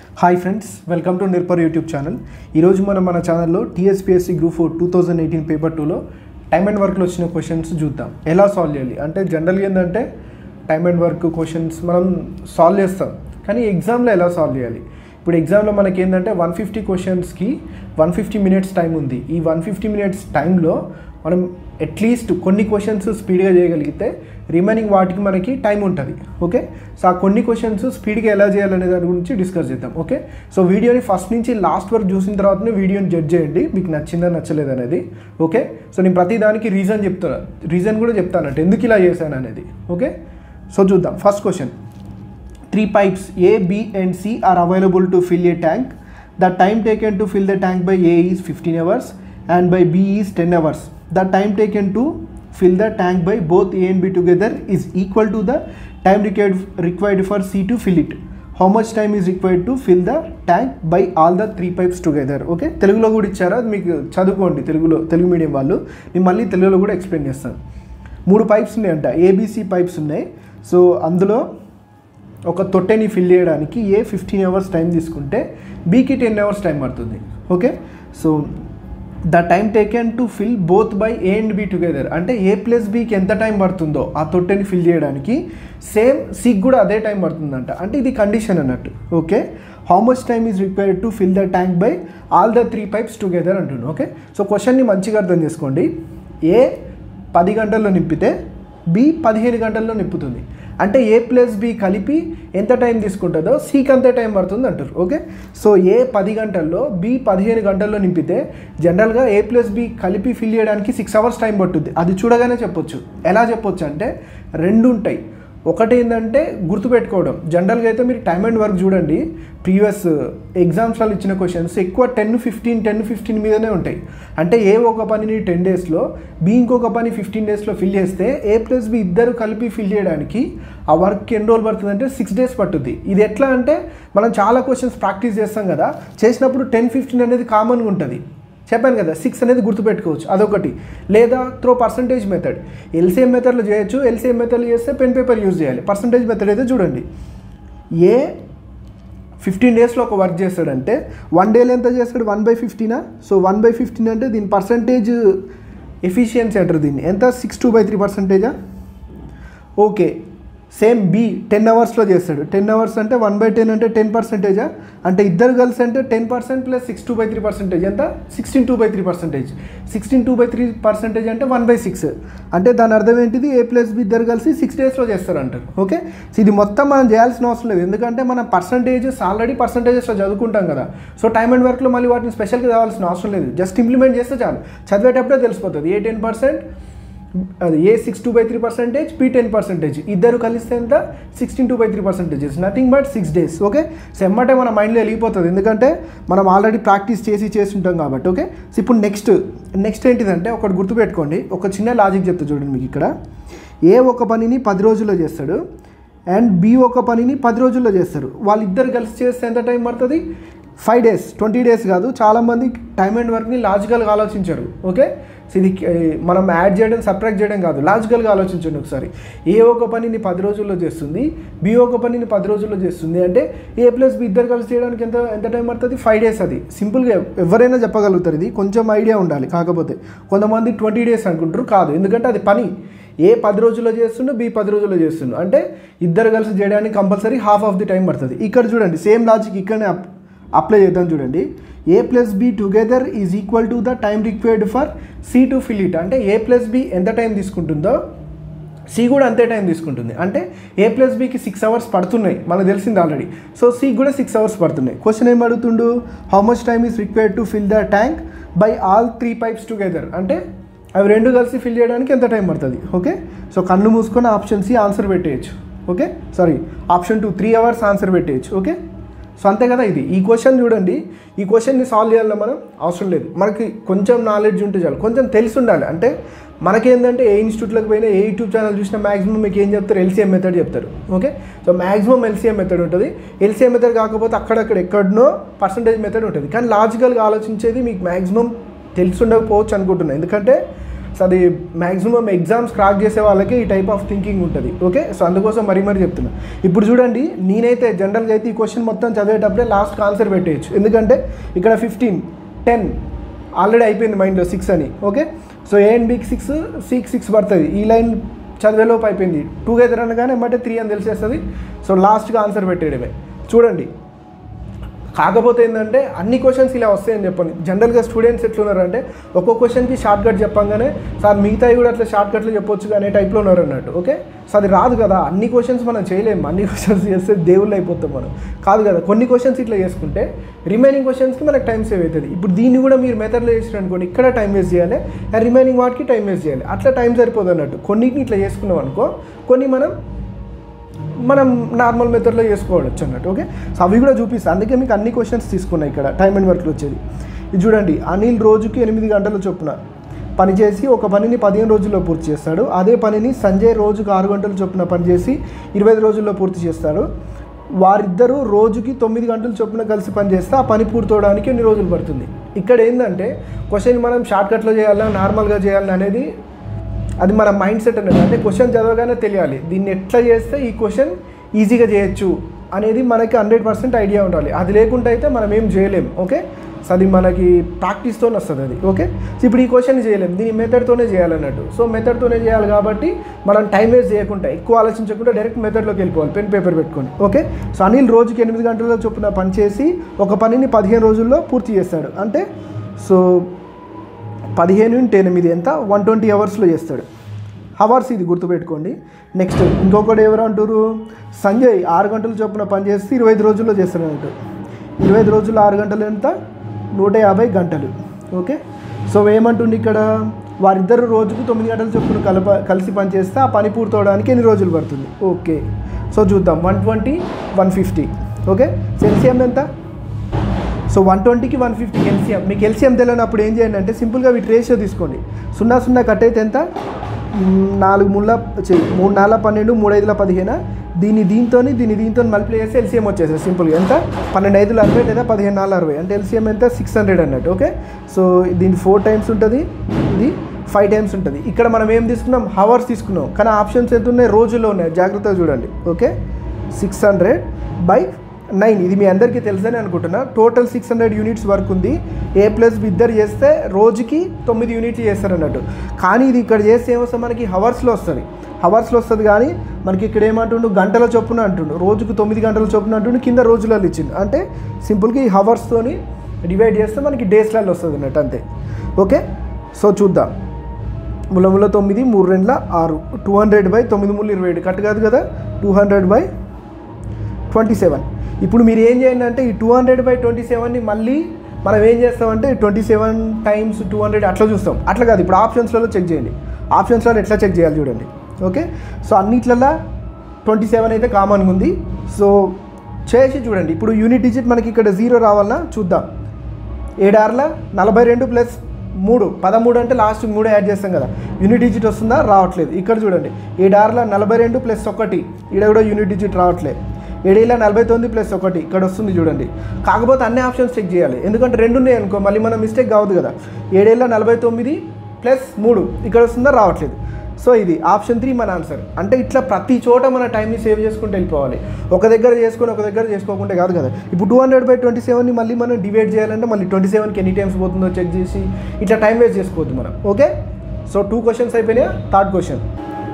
Hi friends welcome to నిర్పర్ YouTube channel ఈరోజు మనం మన ఛానల్లో TSPSC group four two thousand eighteen paper టూలో టైమ్ అండ్ వర్క్లో వచ్చిన క్వశ్చన్స్ చూద్దాం ఎలా సాల్వ్ చేయాలి అంటే జనరల్గా ఏంటంటే టైమ్ అండ్ వర్క్ క్వశ్చన్స్ మనం సాల్వ్ చేస్తాం కానీ ఎగ్జామ్లో ఎలా సాల్వ్ చేయాలి ఇప్పుడు ఎగ్జామ్లో మనకి ఏంటంటే వన్ ఫిఫ్టీ క్వశ్చన్స్కి వన్ ఫిఫ్టీ మినిట్స్ టైం ఉంది ఈ వన్ ఫిఫ్టీ మినిట్స్ టైంలో మనం అట్లీస్ట్ కొన్ని క్వశ్చన్స్ స్పీడ్గా చేయగలిగితే రిమైనింగ్ వాటికి మనకి టైం ఉంటుంది ఓకే సో ఆ కొన్ని క్వశ్చన్స్ స్పీడ్గా ఎలా చేయాలనే దాని గురించి డిస్కస్ చేద్దాం ఓకే సో వీడియోని ఫస్ట్ నుంచి లాస్ట్ వరకు చూసిన తర్వాతనే వీడియోని జడ్జ్ చేయండి మీకు నచ్చిందా నచ్చలేదు అనేది ఓకే సో నేను ప్రతి దానికి రీజన్ చెప్తాను రీజన్ కూడా చెప్తానంటే ఎందుకు ఇలా చేశాను అనేది ఓకే సో చూద్దాం first question three pipes A, B, and C are available to fill a tank. The time taken to fill the tank by A is 15 hours and by B is 10 hours. The time taken to fill the tank by both A and B together is equal to the time required, required for C to fill it. How much time is required to fill the tank by all the three pipes together? Okay తెలుగులో కూడా ఇచ్చారు అది మీకు చదువుకోండి తెలుగులో Telugu medium వాళ్ళు నేను మళ్ళీ తెలుగులో కూడా ఎక్స్ప్లెయిన్ చేస్తాను మూడు పైప్స్ ఉన్నాయంట ఏబీసీ పైప్స్ ఉన్నాయి సో అందులో ఒక తొట్టెని ఫిల్ చేయడానికి ఏ ఫిఫ్టీన్ అవర్స్ టైం తీసుకుంటే బీకి టెన్ అవర్స్ టైం పడుతుంది okay so the time taken to fill both by A and B together అంటే ఏ ప్లస్ బీకి ఎంత టైం పడుతుందో ఆ తొట్టెని ఫిల్ చేయడానికి సేమ్ సిక్ కూడా అదే టైం పడుతుందంట అంటే ఇది కండిషన్ అన్నట్టు okay how much time is required to fill the tank by all the three pipes together అంటున్నాను ఓకే సో క్వశ్చన్ని మంచిగా అర్థం చేసుకోండి ఏ పది గంటల్లో నింపితే బి పదిహేను గంటల్లో నింపుతుంది అంటే ఏ ప్లస్ బి కలిపి ఎంత టైం తీసుకుంటుందో సికి అంతే టైం పడుతుంది అంటారు ఓకే సో ఏ పది గంటల్లో బి పదిహేను గంటల్లో నింపితే జనరల్గా ఏ ప్లస్ బి కలిపి ఫిల్ చేయడానికి సిక్స్ అవర్స్ టైం పట్టుద్ది అది చూడగానే చెప్పొచ్చు ఎలా చెప్పొచ్చు అంటే రెండు ఉంటాయి ఒకటి ఏంటంటే గుర్తుపెట్టుకోవడం జనరల్గా అయితే మీరు టైమ్ అండ్ వర్క్ చూడండి ప్రీవియస్ ఎగ్జామ్స్లో ఇచ్చిన క్వశ్చన్స్ ఎక్కువ టెన్ ఫిఫ్టీన్ టెన్ ఫిఫ్టీన్ మీదనే ఉంటాయి అంటే ఏ ఒక పనిని టెన్ డేస్లో బి ఇంకొక పని ఫిఫ్టీన్ డేస్లో ఫిల్ చేస్తే ఏ ప్లస్ బి ఇద్దరు కలిపి ఫిల్ చేయడానికి ఆ వర్క్ ఎన్ని రోజులు పడుతుంది అంటే సిక్స్ డేస్ పట్టుద్ది ఇది ఎట్లా అంటే మనం చాలా క్వశ్చన్స్ ప్రాక్టీస్ చేస్తాం కదా చేసినప్పుడు టెన్ ఫిఫ్టీన్ అనేది కామన్గా ఉంటుంది చెప్పాను కదా సిక్స్ అనేది గుర్తుపెట్టుకోవచ్చు అదొకటి లేదా త్రో పర్సంటేజ్ మెథడ్ ఎల్సీఎం మెథడ్లో చేయొచ్చు ఎల్సీఎం మెథడ్లో చేస్తే పెన్ పేపర్ యూజ్ చేయాలి పర్సంటేజ్ మెథడ్ అయితే చూడండి ఏ ఫిఫ్టీన్ డేస్లో ఒక వర్క్ చేస్తాడంటే వన్ డేలో ఎంత చేస్తాడు వన్ బై ఫిఫ్టీనా సో వన్ బై ఫిఫ్టీన్ అంటే దీని పర్సంటేజ్ ఎఫిషియన్సీ అంటారు దీన్ని ఎంత సిక్స్ టూ బై త్రీ పర్సంటేజా ఓకే సేమ్ బి టెన్ అవర్స్లో చేస్తాడు టెన్ అవర్స్ అంటే వన్ బై టెన్ అంటే టెన్ పర్సెంటేజా అంటే ఇద్దరు కలిసి అంటే ten percent plus six two by three percentage ఎంత sixteen two by three percentage sixteen two by three percentage అంటే వన్ బై సిక్స్ అంటే దాని అర్థం ఏంటిది ఏ ప్లస్ బి ఇద్దరు కలిసి సిక్స్ డేస్లో చేస్తారు అంటారు ఓకే సో ఇది మొత్తం మనం చేయాల్సిన అవసరం లేదు ఎందుకంటే మనం పర్సంటేజెస్ ఆల్రెడీ పర్సంటేజెస్లో చదువుకుంటాం కదా సో టైమ్ అండ్ వర్క్లో మళ్ళీ వాటిని స్పెషల్గా కావాల్సిన అవసరం లేదు జస్ట్ ఇంప్లిమెంట్ చేస్తే చాలు చదివేటప్పుడే తెలిసిపోతుంది ఏ టెన్ పర్సెంట్ అది A six two by three percentage B ten percentage ఇద్దరు కలిస్తే ఎంత sixteen two by three percentages nothing but six days okay so ఎమ్మటే మన మైండ్లో వెళ్ళిపోతుంది ఎందుకంటే మనం ఆల్రెడీ ప్రాక్టీస్ చేసి చేసి ఉంటాం కాబట్టి ఓకే సో ఇప్పుడు నెక్స్ట్ నెక్స్ట్ ఏంటిదంటే ఒకటి గుర్తుపెట్టుకోండి ఒక చిన్న లాజిక్ చెప్తా చూడండి మీకు ఇక్కడ ఏ ఒక పనిని పది రోజుల్లో చేస్తాడు అండ్ బి ఒక పనిని పది రోజుల్లో చేస్తారు వాళ్ళిద్దరు కలిసి చేస్తే ఎంత టైం పడుతుంది ఫైవ్ డేస్ ట్వంటీ డేస్ కాదు చాలామంది టైం అండ్ వర్క్ని లాజికల్గా ఆలోచించారు ఓకే సో ఇది మనం యాడ్ చేయడం సబ్ట్రాక్ట్ చేయడం కాదు లాజికల్గా ఆలోచించండి ఒకసారి ఏ ఒక పనిని పది రోజుల్లో చేస్తుంది బి ఒక పనిని పది రోజుల్లో చేస్తుంది అంటే ఏ ప్లస్ బి ఇద్దరు కలిసి చేయడానికి ఎంత ఎంత టైం పడుతుంది ఫైవ్ డేస్ అది సింపుల్గా ఎవరైనా చెప్పగలుగుతారు ఇది కొంచెం ఐడియా ఉండాలి కాకపోతే కొంతమంది ట్వంటీ డేస్ అనుకుంటారు కాదు ఎందుకంటే అది పని ఏ పది రోజుల్లో చేస్తుండో బి పది రోజుల్లో చేస్తుండో అంటే ఇద్దరు కలిసి చేయడానికి compulsory half of the time పడుతుంది ఇక్కడ చూడండి సేమ్ లాజిక్ ఇక్కడనే అప్లై చేద్దాం చూడండి A plus B together is equal to the time required for C to fill it అంటే ఏ ప్లస్ బి ఎంత టైం తీసుకుంటుందో సి కూడా అంతే టైం తీసుకుంటుంది అంటే ఏ ప్లస్ బికి సిక్స్ అవర్స్ పడుతున్నాయి మనకు తెలిసింది ఆల్రెడీ సో సి కూడా సిక్స్ అవర్స్ పడుతున్నాయి క్వశ్చన్ ఏం అడుగుతుండు how much time is required to fill the tank by all three pipes together అంటే అవి రెండు కలిసి ఫిల్ చేయడానికి ఎంత టైం పడుతుంది ఓకే సో కన్ను మూసుకొని ఆప్షన్ సి ఆన్సర్ పెట్టేయచ్చు okay sorry option two three hours answer పెట్టేయచ్చు ఓకే సో అంతే కదా ఇది ఈ క్వశ్చన్ చూడండి ఈ క్వశ్చన్ని సాల్వ్ చేయాలి మనం అవసరం లేదు మనకి కొంచెం నాలెడ్జ్ ఉంటే చాలు కొంచెం తెలిసి ఉండాలి అంటే మనకేంటంటే ఏ ఇన్స్టిట్యూట్లకు పోయినా ఏ యూట్యూబ్ ఛానల్ చూసినా మాక్సిమం మీకు ఏం చెప్తారు ఎల్సీఎం మెథడ్ చెప్తారు okay so maximum LCM method ఉంటుంది ఎల్సీఎం మెథడ్ కాకపోతే అక్కడక్కడ ఎక్కడనో పర్సంటేజ్ మెథడ్ ఉంటుంది కానీ లాజికల్గా ఆలోచించేది మీకు మాక్సిమం తెలిసి ఉండకపోవచ్చు అనుకుంటున్నాను ఎందుకంటే సో అది మ్యాక్సిమం ఎగ్జామ్స్ క్రాక్ చేసే వాళ్ళకి ఈ టైప్ ఆఫ్ థింకింగ్ ఉంటుంది ఓకే సో అందుకోసం మరీ మరీ చెప్తున్నా ఇప్పుడు చూడండి నేనైతే జనరల్గా అయితే ఈ క్వశ్చన్ మొత్తం చదివేటప్పుడే లాస్ట్ ఆన్సర్ పెట్టేయచ్చు ఎందుకంటే ఇక్కడ ఫిఫ్టీన్ టెన్ ఆల్రెడీ అయిపోయింది మైండ్లో సిక్స్ అని ఓకే సో ఏ అండ్ బీకి సిక్స్ సిక్స్ సిక్స్ పడుతుంది ఈ లైన్ చదివేలోపు అయిపోయింది టూగెదర్ అనగానే ఎమ్మటే త్రీ అని తెలిసేస్తుంది సో లాస్ట్గా ఆన్సర్ పెట్టేయడమే చూడండి కాకపోతే ఏంటంటే అన్ని క్వశ్చన్స్ ఇలా వస్తాయని చెప్పండి జనరల్గా స్టూడెంట్స్ ఎట్లున్నారంటే ఒక్కో క్వశ్చన్కి షార్ట్ కట్ చెప్పంగానే సార్ మిగతాయి కూడా అట్లా షార్ట్ కట్లు చెప్పొచ్చు అనే టైప్లో ఉన్నారు అన్నట్టు ఓకే సో అది రాదు కదా అన్ని క్వశ్చన్స్ మనం చేయలేము అన్ని క్వశ్చన్స్ చేస్తే దేవుళ్ళు అయిపోతాం మనం కాదు కదా కొన్ని క్వశ్చన్స్ ఇట్లా చేసుకుంటే రిమైనింగ్ క్వశ్చన్స్కి మనకు టైం సేవ్ అవుతుంది ఇప్పుడు దీన్ని కూడా మీరు మెథడ్లో చేసినారు అనుకోండి ఇక్కడ టైం వేస్ట్ చేయాలి రిమైనింగ్ వాటికి టైం వేస్ట్ చేయాలి అట్లా టైం సరిపోదు అన్నట్టు కొన్నిటిని ఇట్లా చేసుకున్నాం అనుకో కొన్ని మనం మనం నార్మల్ మెథడ్లో చేసుకోవచ్చు అన్నట్టు ఓకే సో అవి కూడా చూపిస్తాను అందుకే మీకు అన్ని క్వశ్చన్స్ తీసుకున్నాయి ఇక్కడ టైం అండ్ వర్క్లో వచ్చేది ఇది చూడండి అనిల్ రోజుకి ఎనిమిది గంటల చొప్పున పనిచేసి ఒక పనిని పదిహేను రోజుల్లో పూర్తి చేస్తాడు అదే పనిని సంజయ్ రోజుకు ఆరు గంటల చొప్పున పనిచేసి ఇరవై ఐదు రోజుల్లో పూర్తి చేస్తాడు వారిద్దరూ రోజుకి తొమ్మిది గంటల చొప్పున కలిసి పనిచేస్తే ఆ పని పూర్తవడానికి ఎన్ని రోజులు పడుతుంది ఇక్కడ ఏంటంటే క్వశ్చన్ మనం షార్ట్ కట్లో చేయాలా నార్మల్గా చేయాలా అనేది అది మన మైండ్ సెట్ అనేది అంటే క్వశ్చన్ చదవగానే తెలియాలి దీన్ని ఎట్లా చేస్తే ఈ క్వశ్చన్ ఈజీగా చేయొచ్చు అనేది మనకి హండ్రెడ్ పర్సెంట్ ఐడియా ఉండాలి అది లేకుండా అయితే మనం ఏం చేయలేం ఓకే సో అది మనకి ప్రాక్టీస్తోనే వస్తుంది అది ఓకే సో ఇప్పుడు ఈ క్వశ్చన్ చేయలేం దీని మెథడ్తోనే చేయాలన్నట్టు సో మెథడ్తోనే చేయాలి కాబట్టి మనం టైం వేస్ట్ చేయకుండా ఎక్కువ ఆలోచించకుండా డైరెక్ట్ మెథడ్లోకి వెళ్ళిపోవాలి పెన్ పేపర్ పెట్టుకొని ఓకే సో అనిల్ రోజుకి ఎనిమిది గంటల చొప్పున పనిచేసి ఒక పనిని పదిహేను రోజుల్లో పూర్తి చేస్తాడు అంటే సో పదిహేను ఇంటూ ఎనిమిది ఎంత వన్ ట్వంటీ అవర్స్లో చేస్తాడు అవర్స్ ఇది గుర్తుపెట్టుకోండి నెక్స్ట్ ఇంకొకటి ఎవరు అంటారు సంజయ్ ఆరు గంటల చొప్పున పనిచేసి ఇరవై ఐదు రోజుల్లో చేస్తాడు అంటారు ఇరవై ఐదు రోజుల్లో ఆరు గంటలు ఎంత నూట యాభై గంటలు ఓకే సో ఏమంటుంది ఇక్కడ వారిద్దరు రోజుకు తొమ్మిది గంటల చొప్పున కలప కలిసి పనిచేస్తే ఆ పని పూర్తవడానికి ఎన్ని రోజులు పడుతుంది ఓకే సో చూద్దాం one twenty one fifty okay సెల్సియం ఎంత సో వన్ ట్వంటీకి వన్ ఫిఫ్టీకి ఎల్సిఎం మీకు ఎల్సిఎం తెలియనప్పుడు ఏం చేయండి అంటే సింపుల్గా వీటి రేషియో తీసుకోండి సున్నా సున్నా కట్ అయితే ఎంత మ్, నాలుగు ముళ్ళ చెయ్యి మూడు నాలుగు పన్నెండు మూడు ఐదుల పదిహేను దీన్ని దీంతో దీన్ని దీంతో మల్టిప్లై చేస్తే ఎల్సిఎం వచ్చేస్తుంది సింపుల్గా ఎంత పన్నెండు ఐదుల అరవై లేదా పదిహేను నాలుగు అరవై అంటే ఎల్సిఎం ఎంత సిక్స్ హండ్రెడ్ అన్నట్టు ఓకే సో దీని ఫోర్ టైమ్స్ ఉంటుంది ఇది ఫైవ్ టైమ్స్ ఉంటుంది ఇక్కడ మనం ఏం తీసుకున్నాం హవర్స్ తీసుకున్నాం కానీ ఆప్షన్స్ ఎంత ఉన్నాయి రోజుల్లో ఉన్నాయి జాగ్రత్తగా చూడండి okay six hundred by nine ఇది మీ అందరికీ తెలుసని అనుకుంటున్నా total six hundred units work ఉంది ఏ ప్లస్ బి ఇద్దరు చేస్తే రోజుకి తొమ్మిది యూనిట్లు చేస్తారు అన్నట్టు కానీ ఇది ఇక్కడ చేస్తే ఏమొస్తుంది మనకి హవర్స్లో వస్తుంది హవర్స్లో వస్తుంది కానీ మనకి ఇక్కడ ఏమంటుండు గంటల చొప్పున అంటుండు రోజుకు తొమ్మిది గంటల చొప్పున అంటుండు కింద రోజులలో ఇచ్చిండు అంటే సింపుల్గా ఈ హవర్స్తోని డివైడ్ చేస్తే మనకి డేస్లలో వస్తుంది అన్నట్టు అంతే ఓకే సో చూద్దాం ముల ముల తొమ్మిది మూడు రెండ్ల ఆరు టూ హండ్రెడ్ బై తొమ్మిది ముళ్ళు ఇరవై ఏడు కట్ కాదు కదా two hundred by twenty seven ఇప్పుడు మీరు ఏం చేయండి అంటే ఈ టూ హండ్రెడ్ బై ట్వంటీ సెవెన్ని మళ్ళీ మనం ఏం చేస్తామంటే twenty seven times two hundred అట్లా చూస్తాం అట్లా కాదు ఇప్పుడు ఆప్షన్స్లలో చెక్ చేయండి ఆప్షన్స్లో ఎట్లా చెక్ చేయాలి చూడండి ఓకే సో అన్నిట్లలో ట్వంటీ సెవెన్ అయితే కామన్గా ఉంది సో చేసి చూడండి ఇప్పుడు యూనిట్ డిజిట్ మనకి ఇక్కడ జీరో రావాలన్నా చూద్దాం ఏడార్ల నలభై రెండు ప్లస్ మూడు పదమూడు అంటే లాస్ట్ మూడు యాడ్ చేస్తాం కదా యూనిట్ డిజిట్ వస్తుందా రావట్లేదు ఇక్కడ చూడండి ఏడార్ల నలభై రెండు ప్లస్ ఒకటి ఇక్కడ కూడా యూనిట్ డిజిట్ రావట్లేదు ఏడేళ్ళ నలభై తొమ్మిది ప్లస్ ఒకటి ఇక్కడ వస్తుంది చూడండి కాకపోతే అన్ని ఆప్షన్స్ చెక్ చేయాలి ఎందుకంటే రెండు ఉన్నాయి అనుకో మళ్ళీ మనం మిస్టేక్ కావద్దు కదా ఏడేళ్ళ నలభై తొమ్మిది ప్లస్ మూడు ఇక్కడ వస్తుందా రావట్లేదు సో ఇది ఆప్షన్ త్రీ మన ఆన్సర్ అంటే ఇట్లా ప్రతి చోట మన టైంని సేవ్ చేసుకుంటూ వెళ్ళిపోవాలి ఒక దగ్గర చేసుకొని ఒక దగ్గర చేసుకోకుంటే కాదు కదా ఇప్పుడు టూ హండ్రెడ్ బై ట్వంటీ సెవెన్ని మళ్ళీ మనం డివైడ్ చేయాలంటే మళ్ళీ ట్వంటీ సెవెన్కి ఎన్ని టైమ్స్ పోతుందో చెక్ చేసి ఇట్లా టైం వేస్ట్ చేసుకోవద్దు మనం ఓకే సో టూ క్వశ్చన్స్ అయిపోయినాయి థర్డ్ క్వశ్చన్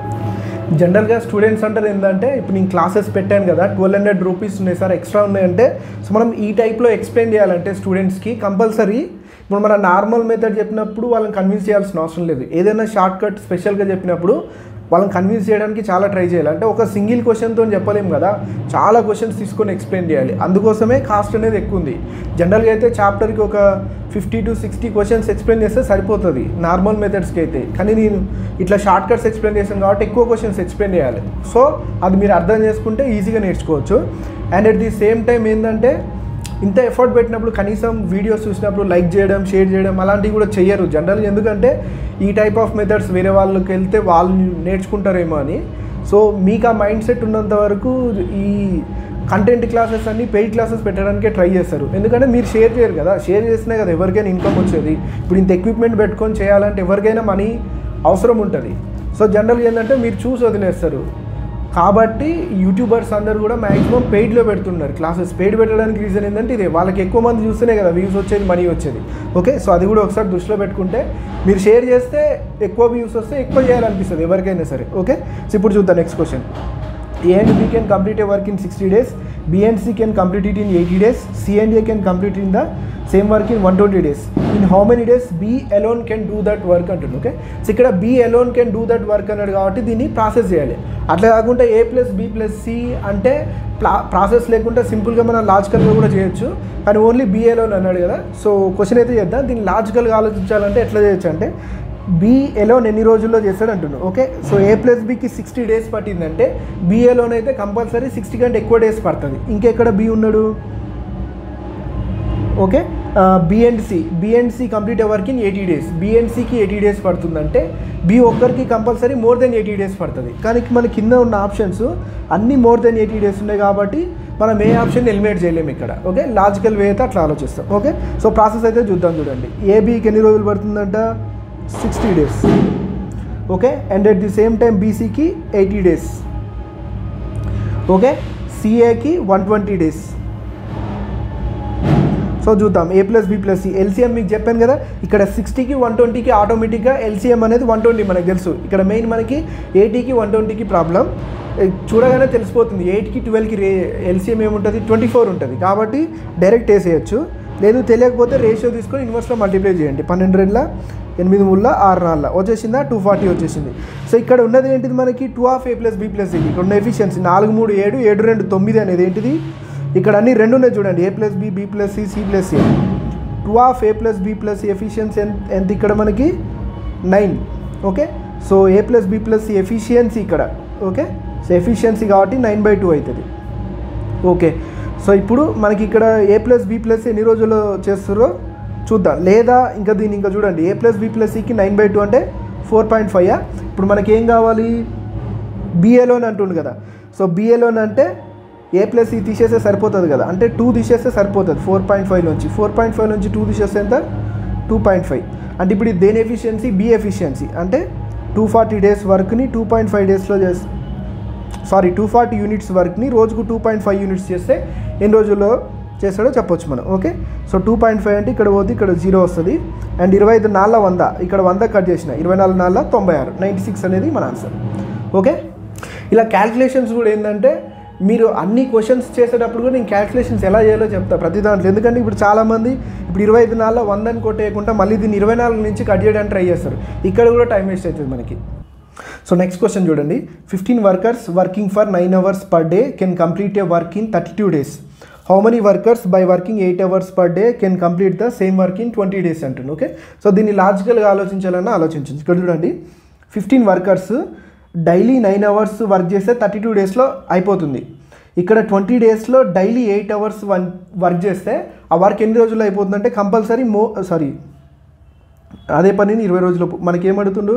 జనరల్గా స్టూడెంట్స్ అంటారు ఏంటంటే ఇప్పుడు నేను క్లాసెస్ పెట్టాను కదా ట్వెల్వ్ హండ్రెడ్ రూపీస్ ఉన్నాయి సార్ ఎక్స్ట్రా ఉన్నాయంటే సో మనం ఈ టైప్లో ఎక్స్ప్లెయిన్ చేయాలంటే స్టూడెంట్స్కి కంపల్సరీ ఇప్పుడు మన నార్మల్ మెథడ్ చెప్పినప్పుడు వాళ్ళని కన్విన్స్ చేయాల్సిన అవసరం లేదు ఏదైనా షార్ట్ కట్ స్పెషల్గా చెప్పినప్పుడు వాళ్ళని కన్విన్స్ చేయడానికి చాలా ట్రై చేయాలి అంటే ఒక సింగిల్ క్వశ్చన్తో చెప్పలేం కదా చాలా క్వశ్చన్స్ తీసుకొని ఎక్స్ప్లెయిన్ చేయాలి అందుకోసమే కాస్ట్ అనేది ఎక్కువ ఉంది జనరల్గా అయితే చాప్టర్కి ఒక fifty to sixty questions explain చేస్తే సరిపోతుంది నార్మల్ మెథడ్స్కి అయితే కానీ నేను ఇట్లా షార్ట్ కట్స్ ఎక్స్ప్లెయిన్ చేశాను కాబట్టి ఎక్కువ క్వశ్చన్స్ ఎక్స్ప్లెయిన్ చేయాలి సో అది మీరు అర్థం చేసుకుంటే ఈజీగా నేర్చుకోవచ్చు and at the same time ఏంటంటే ఇంత ఎఫర్ట్ పెట్టినప్పుడు కనీసం వీడియోస్ చూసినప్పుడు లైక్ చేయడం షేర్ చేయడం అలాంటివి కూడా చెయ్యరు జనరల్గా ఎందుకంటే ఈ టైప్ ఆఫ్ మెథడ్స్ వేరే వాళ్ళకి వెళ్తే వాళ్ళు నేర్చుకుంటారేమో అని సో మీకు ఆ మైండ్ సెట్ ఉన్నంత వరకు ఈ కంటెంట్ క్లాసెస్ అన్ని పెయిడ్ క్లాసెస్ పెట్టడానికే ట్రై చేస్తారు ఎందుకంటే మీరు షేర్ చేయరు కదా షేర్ చేసినా కదా ఎవరికైనా ఇన్కమ్ వచ్చేది ఇప్పుడు ఇంత ఎక్విప్మెంట్ పెట్టుకొని చేయాలంటే ఎవరికైనా మనీ అవసరం ఉంటుంది సో జనరల్గా ఏంటంటే మీరు చూసి వదిలేస్తారు కాబట్టి యూట్యూబర్స్ అందరు కూడా మ్యాక్సిమం పెయిడ్లో పెడుతున్నారు క్లాసెస్ పెయిడ్ పెట్టడానికి రీజన్ ఏంటంటే ఇదే వాళ్ళకి ఎక్కువ మంది చూస్తేనే కదా వ్యూస్ వచ్చేది మనీ వచ్చేది ఓకే సో అది కూడా ఒకసారి దృష్టిలో పెట్టుకుంటే మీరు షేర్ చేస్తే ఎక్కువ వ్యూస్ వస్తే ఎక్కువ చేయాలనిపిస్తుంది ఎవరికైనా సరే ఓకే సో ఇప్పుడు చూద్దాం next question A and B can complete a work in 60 days, B and C can complete it in 80 days, C and A can complete in the same work in 120 days. In how many days B alone can do that work అంటుంది okay so ఇక్కడ B alone can do that work అన్నాడు కాబట్టి దీన్ని process చేయాలి అట్లా కాకుండా A plus B plus C అంటే ప్లా ప్రాసెస్ లేకుండా సింపుల్గా మనం లాజికల్గా కూడా చేయొచ్చు కానీ ఓన్లీ బి alone అన్నాడు కదా సో క్వశ్చన్ అయితే చేద్దాం దీన్ని లాజికల్గా ఆలోచించాలంటే ఎట్లా చేయొచ్చు అంటే బి ఎలోన్ ఎన్ని రోజుల్లో చేస్తాడు అంటున్నాడు ఓకే సో ఏ ప్లస్ బికి సిక్స్టీ డేస్ పట్టిందంటే బి ఎలోన్ అయితే కంపల్సరీ సిక్స్టీ కంటే ఎక్కువ డేస్ పడుతుంది ఇంకెక్కడ బి ఉన్నాడు okay B and C B and C complete work in eighty days బిఎన్సికి ఎయిటీ డేస్ పడుతుందంటే బి ఒక్కరికి compulsory more than eighty days పడుతుంది కానీ మన కింద ఉన్న ఆప్షన్స్ అన్నీ మోర్ దెన్ ఎయిటీ డేస్ ఉన్నాయి కాబట్టి మనం ఏ ఆప్షన్ ఎలిమినేట్ చేయలేము ఇక్కడ ఓకే లాజికల్ వే అయితే అట్లా ఆలోచిస్తాం ఓకే సో ప్రాసెస్ అయితే చూద్దాం చూడండి ఏబీకి ఎన్ని రోజులు పడుతుందంట sixty days okay and at the same time బీసీకి ఎయిటీ డేస్ ఓకే సిఏకి వన్ ట్వంటీ డేస్ సో చూద్దాం A plus B plus C LCM మీకు చెప్పాను కదా ఇక్కడ సిక్స్టీకి వన్ ట్వంటీకి ఆటోమేటిక్గా ఎల్సీఎం అనేది వన్ ట్వంటీ మనకు తెలుసు ఇక్కడ మెయిన్ మనకి ఎయిటీకి వన్ ట్వంటీకి ప్రాబ్లం చూడగానే తెలిసిపోతుంది ఎయిట్కి ట్వెల్వ్కి రే ఎల్సీఎం ఏముంటుంది ట్వంటీ ఫోర్ ఉంటుంది కాబట్టి డైరెక్ట్ వేసేయచ్చు లేదు తెలియకపోతే రేషియో తీసుకొని ఇన్వర్స్లో మల్టిప్లై చేయండి పన్నెండు రెండుల ఎనిమిది ముళ్ళ ఆరు నాలుగు వచ్చేసిందా టూ ఫార్టీ వచ్చేసింది సో ఇక్కడ ఉన్నది ఏంటిది మనకి two of A plus B plus ఇక్కడ ఉన్న ఎఫిషియన్సీ నాలుగు మూడు ఏడు ఏడు రెండు తొమ్మిది అనేది ఏంటిది ఇక్కడ అన్ని రెండు ఉన్నాయి చూడండి A plus B B plus C C plus C two of A plus B plus efficiency ఎంత ఎంత ఇక్కడ మనకి nine okay so A plus B plus C efficiency ఇక్కడ ఓకే సో ఎఫిషియన్సీ కాబట్టి నైన్ బై టూ అవుతుంది okay so ఇప్పుడు మనకి ఇక్కడ ఏ ప్లస్ బి ప్లస్ ఎన్ని రోజుల్లో చేస్తారో చూద్దాం లేదా ఇంకా దీన్ని ఇంకా చూడండి ఏ ప్లస్ బి ప్లస్ సికి నైన్ బై టూ అంటే ఫోర్ పాయింట్ ఫైవ్ ఇప్పుడు మనకి ఏం కావాలి బిఏలోన్ అంటుండు కదా సో బిఏలోన్ అంటే ఏ ప్లస్ సి తీసేస్తే సరిపోతుంది కదా అంటే టూ తీసేస్తే సరిపోతుంది ఫోర్ పాయింట్ ఫైవ్ నుంచి ఫోర్ పాయింట్ ఫైవ్ నుంచి టూ తీసేస్తే ఎంత టూ పాయింట్ ఫైవ్ అంటే ఇప్పుడు ఇది దేని ఎఫిషియన్సీ బి ఎఫిషియన్సీ అంటే టూ ఫార్టీ డేస్ వర్క్ని టూ పాయింట్ ఫైవ్ డేస్లో చేస్తే సారీ టూ ఫార్టీ యూనిట్స్ వర్క్ని రోజుకు టూ పాయింట్ ఫైవ్ యూనిట్స్ చేస్తే ఎన్ని రోజుల్లో చేస్తాడో చెప్పొచ్చు మనం okay so two point five అంటే ఇక్కడ పోతే ఇక్కడ జీరో వస్తుంది అండ్ ఇరవై ఐదు నాళ్ళ వంద ఇక్కడ వంద కట్ చేసిన ఇరవై నాలుగు నాళ్ళ తొంభై ఆరు నైంటీ సిక్స్ అనేది మన ఆన్సర్ ఓకే ఇలా క్యాల్కులేషన్స్ కూడా ఏంటంటే మీరు అన్ని క్వశ్చన్స్ చేసేటప్పుడు కూడా నేను క్యాల్కులేషన్స్ ఎలా చేయాలో చెప్తా ప్రతి దాంట్లో ఎందుకంటే ఇప్పుడు చాలామంది ఇప్పుడు ఇరవై ఐదు నాళ్ళ వందని కొట్టేయకుండా మళ్ళీ దీన్ని ఇరవై నాలుగు నుంచి కట్ చేయడానికి ట్రై చేస్తారు ఇక్కడ కూడా టైం వేస్ట్ అవుతుంది మనకి సో నెక్స్ట్ క్వశ్చన్ చూడండి fifteen workers working for nine hours per day can complete a work in thirty two days how many workers by working eight hours per day can complete the same work in twenty days అంటుంది okay so దీన్ని లాజికల్గా ఆలోచించాలన్నా ఆలోచించండి ఇక్కడ చూడండి fifteen workers daily nine hours work చేస్తే thirty two డేస్లో అయిపోతుంది ఇక్కడ ట్వంటీ డేస్లో daily eight hours one work చేస్తే ఆ వర్క్ ఎన్ని రోజుల్లో అయిపోతుందంటే కంపల్సరీ మో సారీ అదే పనిని ఇరవై రోజులు మనకి ఏమడుతుండు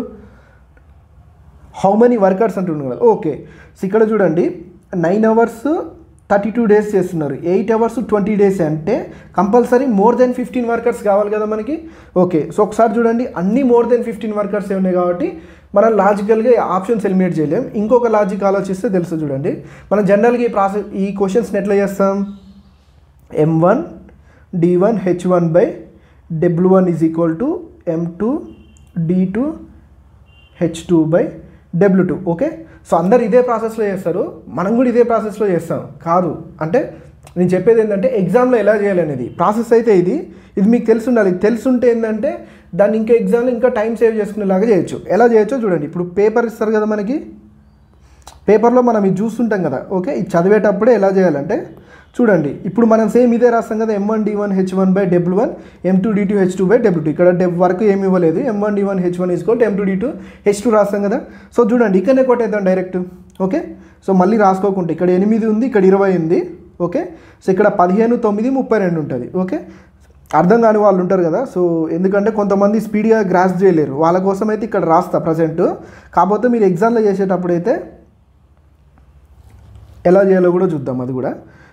హౌ మెనీ వర్కర్స్ అంటుండు కదా ఓకే సో ఇక్కడ చూడండి nine hours thirty two days చేస్తున్నారు ఎయిట్ అవర్స్ ట్వంటీ డేస్ అంటే compulsory more than fifteen workers కావాలి కదా మనకి ఓకే సో ఒకసారి చూడండి అన్ని మోర్ దెన్ ఫిఫ్టీన్ వర్కర్స్ ఉన్నాయి కాబట్టి మనం లాజికల్గా ఆప్షన్స్ ఎలిమినేట్ చేయలేం ఇంకొక లాజిక్ ఆలోచిస్తే తెలుసు చూడండి మనం జనరల్గా ఈ ప్రాసెస్ ఈ క్వశ్చన్స్ని ఎట్లా చేస్తాం M one D one H one by W one is equal to M two D two H two by W two okay so అందరు ఇదే ప్రాసెస్లో చేస్తారు మనం కూడా ఇదే ప్రాసెస్లో చేస్తాం కాదు అంటే నేను చెప్పేది ఏంటంటే ఎగ్జామ్లో ఎలా చేయాలనేది ప్రాసెస్ అయితే ఇది ఇది మీకు తెలిసి ఉండాలి తెలుసుంటే ఏంటంటే దాన్ని ఇంకా ఎగ్జామ్లో ఇంకా టైం సేవ్ చేసుకునేలాగా చేయొచ్చు ఎలా చేయొచ్చో చూడండి ఇప్పుడు పేపర్ ఇస్తారు కదా మనకి పేపర్లో మనం ఇది చూస్తుంటాం కదా ఓకే ఇది చదివేటప్పుడే ఎలా చేయాలంటే చూడండి ఇప్పుడు మనం సేమ్ ఇదే రాస్తాం కదా M one D one H one by W one M two D two H two by W two ఇక్కడ డెబ్ వరకు ఏమి ఇవ్వలేదు M one D one H one is equal M two D two H two రాస్తాం కదా so చూడండి ఇక్కడనే కొట్టేద్దాం direct okay so మళ్ళీ రాసుకోకుండా ఇక్కడ ఎనిమిది ఉంది ఇక్కడ ఇరవై ఉంది ఓకే సో ఇక్కడ పదిహేను తొమ్మిది ముప్పై రెండు ఉంటుంది ఓకే అర్థం కాని వాళ్ళు ఉంటారు కదా సో ఎందుకంటే కొంతమంది స్పీడ్గా గ్రాస్ చేయలేరు వాళ్ళ కోసం అయితే ఇక్కడ రాస్తా ప్రజెంట్ కాకపోతే మీరు ఎగ్జామ్లో చేసేటప్పుడు అయితే ఎలా చేయాలో కూడా చూద్దాం అది కూడా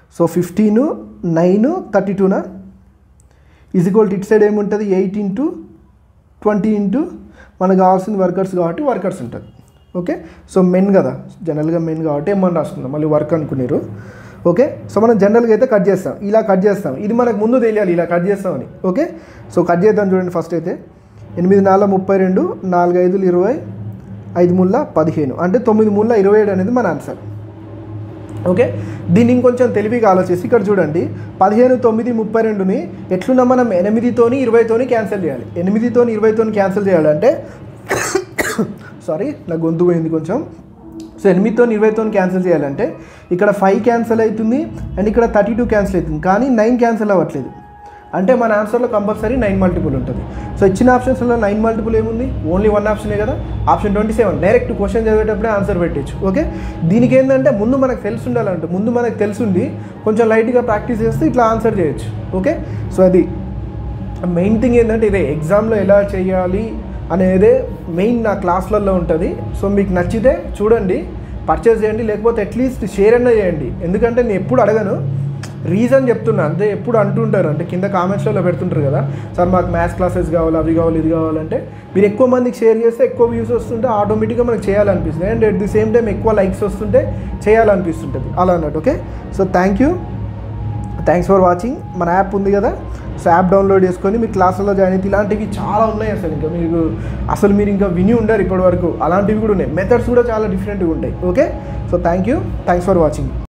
సో ఫిఫ్టీన్ నైన్ థర్టీ టూనా ఈజ్ ఈక్వల్ ఇట్ సైడ్ ఏముంటుంది ఎయిట్ ఇంటూ ట్వంటీ ఇంటూ మనకు కావాల్సిన వర్కర్స్ కాబట్టి వర్కర్స్ ఉంటుంది ఓకే సో మెన్ కదా జనరల్గా మెన్ కాబట్టి ఏమని రాసుకుందాం మళ్ళీ వర్క్ అనుకున్నారు ఓకే సో మనం జనరల్గా అయితే కట్ చేస్తాం ఇలా కట్ చేస్తాం ఇది మనకు ముందు తెలియాలి ఇలా కట్ చేస్తామని ఓకే సో కట్ చేద్దాం చూడండి ఫస్ట్ అయితే ఎనిమిది నాలుగు ముప్పై రెండు నాలుగు ఐదులు ఇరవై ఐదు ముళ్ళ పదిహేను అంటే తొమ్మిది ముళ్ళ ఇరవై ఏడు అనేది మన ఆన్సర్ ఓకే దీన్ని ఇంకొంచెం తెలివిగా ఆలోచిస్తే ఇక్కడ చూడండి పదిహేను తొమ్మిది ముప్పై రెండుని ఎట్లున్నా మనం ఎనిమిదితోని ఇరవైతోని క్యాన్సిల్ చేయాలి ఎనిమిదితోని ఇరవైతోని క్యాన్సిల్ చేయాలంటే సారీ నా గొంతు పోయింది కొంచెం సో ఎనిమిదితో ఇరవైతో క్యాన్సిల్ చేయాలంటే ఇక్కడ ఫైవ్ క్యాన్సిల్ అవుతుంది అండ్ ఇక్కడ థర్టీ టూ క్యాన్సిల్ అవుతుంది కానీ నైన్ క్యాన్సిల్ అవ్వట్లేదు అంటే మన ఆన్సర్లో కంపల్సరీ నైన్ మల్టిపుల్ ఉంటుంది సో ఇచ్చిన ఆప్షన్స్లో నైన్ మల్టిపుల్ ఏముంది ఓన్లీ వన్ ఆప్షనే కదా option twenty seven direct question చదివేటప్పుడే ఆన్సర్ పెట్టచ్చు ఓకే దీనికి ఏంటంటే ముందు మనకు తెలిసి ఉండాలంటే ముందు మనకు తెలిసిండి కొంచెం లైట్గా ప్రాక్టీస్ చేస్తే ఇట్లా ఆన్సర్ చేయొచ్చు ఓకే సో అది మెయిన్ థింగ్ ఏంటంటే ఇదే ఎగ్జామ్లో ఎలా చేయాలి అనేదే మెయిన్ నా క్లాస్లలో ఉంటుంది సో మీకు నచ్చితే చూడండి పర్చేస్ చేయండి లేకపోతే అట్లీస్ట్ షేర్ అన్న చేయండి ఎందుకంటే నేను ఎప్పుడు అడగను రీజన్ చెప్తున్నా అంతే ఎప్పుడు అంటుంటారు అంటే కింద కామెంట్స్లలో పెడుతుంటారు కదా సార్ మాకు మ్యాథ్స్ క్లాసెస్ కావాలి అవి కావాలి ఇది కావాలంటే మీరు ఎక్కువ మందికి షేర్ చేస్తే ఎక్కువ వ్యూస్ వస్తుంటే ఆటోమేటిక్గా మనకు చేయాలనిపిస్తుంది and at the same time ఎక్కువ లైక్స్ వస్తుంటే చేయాలనిపిస్తుంటుంది అలా అన్నట్టు okay so thank you thanks for watching మన యాప్ ఉంది కదా సో యాప్ డౌన్లోడ్ చేసుకొని మీ క్లాసుల్లో జాయిన్ అయితే ఇలాంటివి చాలా ఉన్నాయి అసలు ఇంకా మీకు అసలు మీరు ఇంకా విని ఉండరు ఇప్పటి వరకు అలాంటివి కూడా ఉన్నాయి మెథడ్స్ కూడా చాలా డిఫరెంట్గా ఉంటాయి okay so thank you thanks for watching